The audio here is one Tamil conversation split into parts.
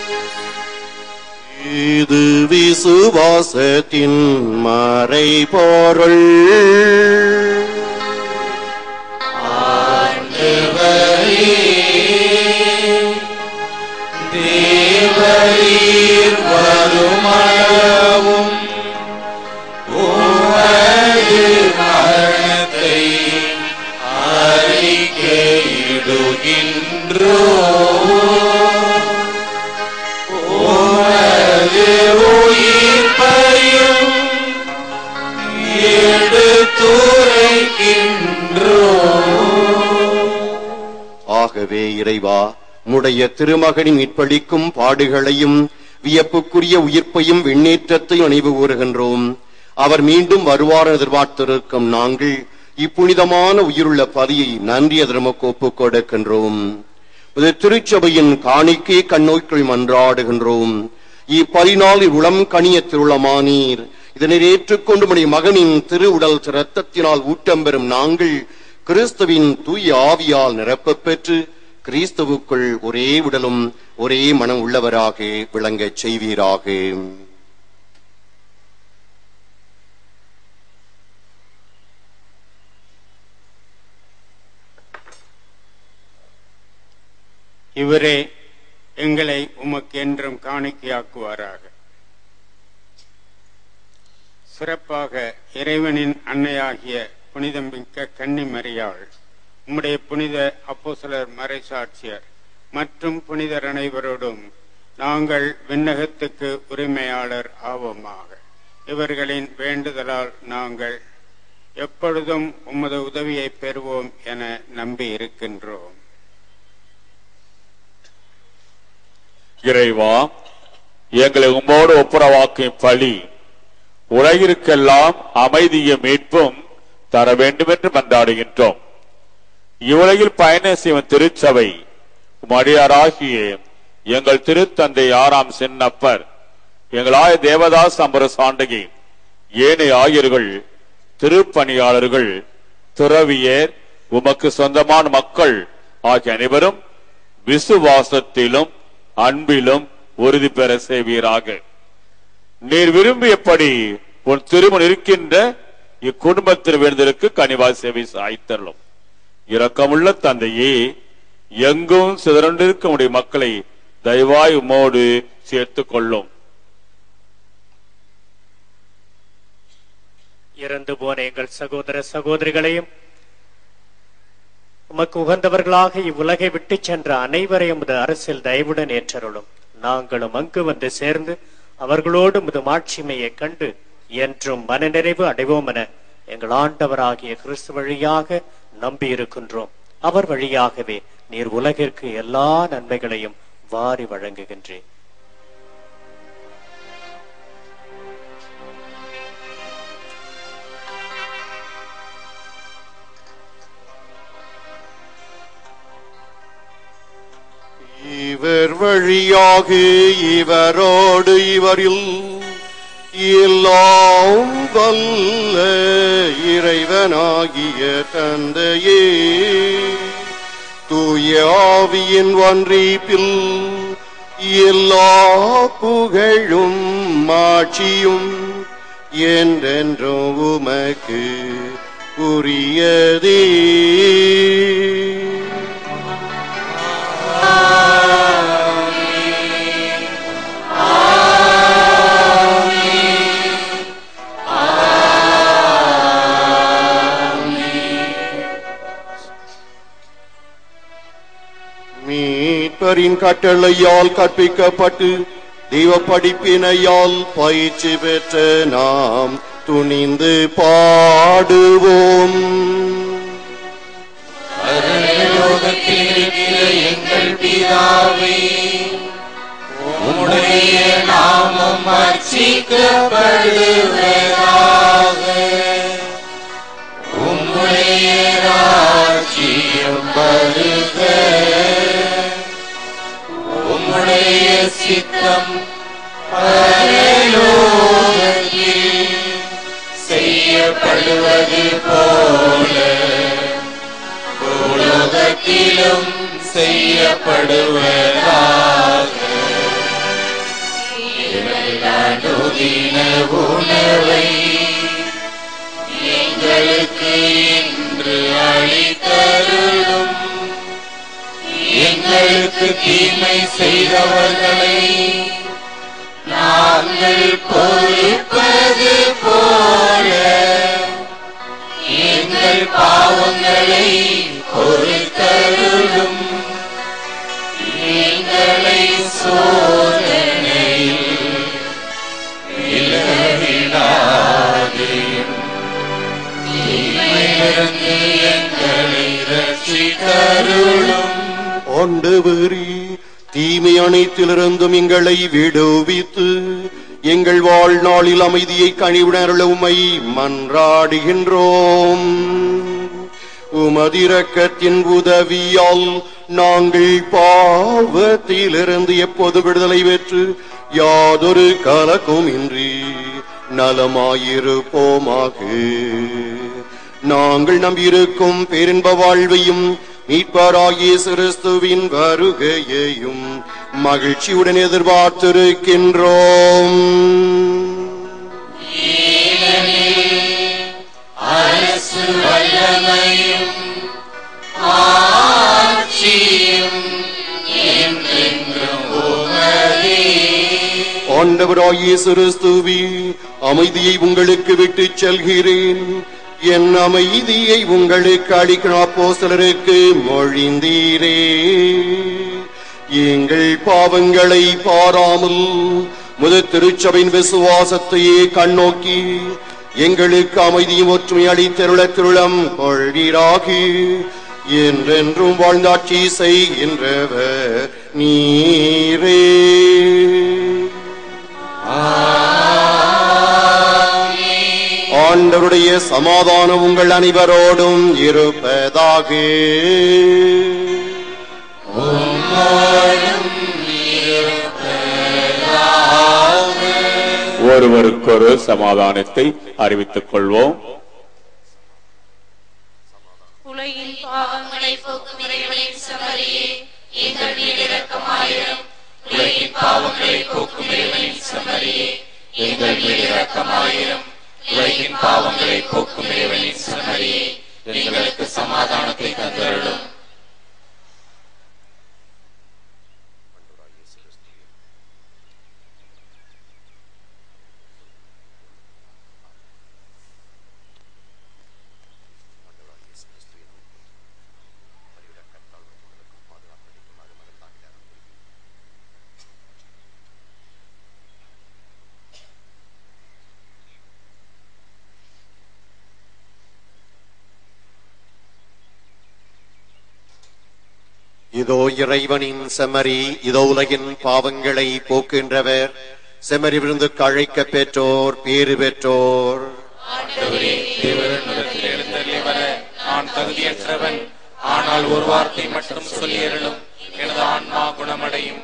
இது விசுவாசத்தின் மறை பொருள் தேவரீர் வருமளவும் உமது மரணத்தை அறிக்கையிடுகின்றோ உமது உயிர்ப்பையும் எடுத்துரைக்கின்றோ ஆகவே இறைவா உம்முடைய திருமகனின் மீட்பளிக்கும் பாடுகளையும் வியப்புக்குரிய உயிர்ப்பையும் விண்ணேற்றத்தையும் நினைவு கூறுகின்றோம் அவர் மீண்டும் வருவார் என எதிர்பார்த்திருக்கும் நாங்கள் இப்புனிதமான உயிருள்ள பதியை நன்றி அதற்கு ஒப்புக் கொடுக்கின்றோம் இது திருச்சபையின் காணிக்கை கண்ணோய்க்குள் மன்றாடுகின்றோம் இப்பரிநாள் உளம் கனிய திருளமானீர் இதனை ஏற்றுக்கொண்டு உம்முடைய மகனின் திரு உடல் இரத்தத்தினால் ஊட்டம் பெறும் நாங்கள் கிறிஸ்துவின் தூய ஆவியால் நிரப்பப் பெற்று கிறிஸ்துவுக்குள் ஒரே உடலும் ஒரே மனம் உள்ளவராக விளங்கச் செய்வீராக இவரே எங்களை உமக்கு என்றும் காணிக்கையாக்குவாராக சிறப்பாக இறைவனின் அன்னையாகிய புனிதமிக்க கன்னி மரியாள் உம்முடைய புனித அப்போஸ்தலர் மறைசாட்சியர் மற்றும் புனிதர் அனைவரோடும் நாங்கள் விண்ணகத்துக்கு உரிமையாளர் ஆவோமாக இவர்களின் வேண்டுதலால் நாங்கள் எப்பொழுதும் உமது உதவியை பெறுவோம் என நம்பி இருக்கின்றோம் இறைவா எங்களை உம்மோடு ஒப்புரவாக்கும் பழி உலகிற்கெல்லாம் அமைதியும் மீட்பும் தர வேண்டும் என்று மன்றாடுகின்றோம் இவ்வுலகில் பயணம் செய்யும் திருச்சபை மடியாராகிய எங்கள் திருத்தந்தை ஆறாம் சின்னப்பர் எங்களாய தேவதாஸ் அம்பர சாண்டகி ஏனைய ஆயர்கள் திருப்பணியாளர்கள் துறவியர் உமக்கு சொந்தமான மக்கள் ஆகிய அனைவரும் விசுவாசத்திலும் அன்பிலும் உறுதி பெற செய்வீராக நீர் விரும்பியபடி உன் திருமணம் இருக்கின்ற இக்குடும்பத்தில் விழுந்திருக்கு கனிவா சேவை சாய்த்தரலும் இரக்கமுள்ள தந்தையே எங்கும் சிதறண்டிருக்க உடைய மக்களை தயவாய் உம்மோடு சேர்த்துக் கொள்ளும் இறந்து போன எங்கள் சகோதர சகோதரிகளையும் உமக்கு உகந்தவர்களாக இவ்வுலகை விட்டுச் சென்ற அனைவரையும் உமது அரசில் தயவுடன் ஏற்றருளும் நாங்களும் அங்கு வந்து சேர்ந்து அவர்களோடு முது மாட்சிமையை கண்டு என்றும் மனநிறைவு அடைவோம் என எங்கள் ஆண்டவராகிய கிறிஸ்து வழியாக நம்பியிருக்கின்றோம் அவர் வழியாகவே நீர் உலகிற்கு எல்லா நன்மைகளையும் வாரி வழங்குகின்றேன் இவர் வழியாக இவரோடு இவரில் எல்லாம் வல்ல இறைவனாகிய தந்தையே தூய ஆவியின் ஒன்றிப்பில் எல்லா புகழும் மாட்சியும் என்றென்றும் உமக்கு உரியதே மீட்பரின் கட்டளையால் கற்பிக்கப்பட்டு தெய்வ படிப்பினையால் பயிற்சி பெற்ற நாம் துணிந்து பாடுவோம் பரலோகத்தில் இருக்கிற எங்கள் பிதாவே உம்முடைய நாமம் அர்ச்சிக்கப்படுவதாக உம்முடைய ராஜ்யம் வருக உம்முடைய சித்தம் பரலோகத்தில் செய்யப்படுவது போல உலகத்திலும் செய்யப்படுவதாக அனுதின உணவை எங்களுக்கு இன்று அளித்தருளும் எங்களுக்கு தீமை செய்தவர்களை நாங்கள் பொறுப்பது போல எங்கள் பாவங்களை பொறுத்தருளும் எங்களை சோதனையில் விலவிடாதேயும் தீமையிலிருந்து எங்களை ரட்சித்தருளும் ஆண்டவரே தீமை அனைத்திலிருந்தும் எங்களை விடுவித்து எங்கள் வாழ்நாளில் அமைதியை கனிவுணர்ல உமை மன்றாடுகின்றோம் உமதிரக்கத்தின் உதவியால் நாங்கள் பாவத்திலிருந்து எப்போது விடுதலை பெற்று யாதொரு கலக்கும் இன்றி நலமாயிருப்போமாக நாங்கள் நம்பியிருக்கும் பேரின்ப வாழ்வையும் மீட்பராகிய கிறிஸ்துவின் வருகையையும் மகிழ்ச்சியுடன் எதிர்பார்த்திருக்கின்றோம் அரசு வல்லமையும் ஆட்சியும் என்றென்றும் உமதே ஆண்டவராகிய கிறிஸ்துவி அமைதியை உங்களுக்கு விட்டுச் செல்கிறேன் என் அமைதியை உங்களுக்கு அளிக்கும் அப்போஸ்தலருக்கு மொழிந்தீரே எங்கள் பாவங்களை பாராமல் முத திருச்சபையின் விசுவாசத்தையே கண்ணோக்கி எங்களுக்கு அமைதியும் ஒற்றுமை அளித்தருள திருளம் கொள்கிறாகி என்றென்றும் வாழ்ந்தாட்சி செய்கின்றவர் நீரே ஆண்டவருடைய சமாதானம் உங்கள் அனைவரோடும் இருப்பதாக ஒருவருக்கொரு சமாதானத்தை அறிவித்துக் கொள்வோம் உலகின் பாவங்களை போக்கும் இறைவனின் சமரியே எங்கள் மீது இரக்கமாயிரும் உலகின் பாவங்களை போக்கும் இறைவனின் சமரியே எங்கள் மீது இரக்கமாயிரும் உலகின் பாவங்களை போக்கும் இறைவனின் சமரியே எங்களுக்கு சமாதானத்தை தந்தருளும் இதோ இறைவனின் செமரி இதோ உலகின் பாவங்களை போக்குகின்றவர் செமரி விருந்துக்கு அழைக்க பெற்றோர் பேறு பெற்றோர் ஆண்டவரே தேவனிடத்தில் எழுந்தருளி வர நான் தகுதியற்றவன் ஆனால் ஒரு வார்த்தை மட்டும் சொல்லியருளும் எனது ஆன்மா குணமடையும்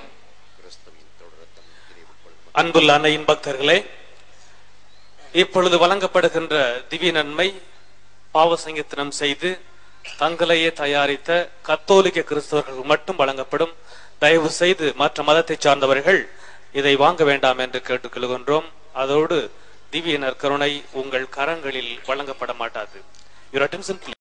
அன்புள்ள அன்னையின் பக்தர்களே இப்பொழுது வழங்கப்படுகின்ற திவ்ய நன்மை பாவ சங்கீர்த்தனம் செய்து தங்களையே தயாரித்த கத்தோலிக்க கிறிஸ்தவர்கள் மட்டும் வழங்கப்படும் தயவு செய்து மற்ற மதத்தை சார்ந்தவர்கள் இதை வாங்க வேண்டாம் என்று கேட்டுக்கொள்கின்றோம் அதோடு திவ்ய நற்கருணை உங்கள் கரங்களில் வழங்கப்பட மாட்டாது Your attention, please.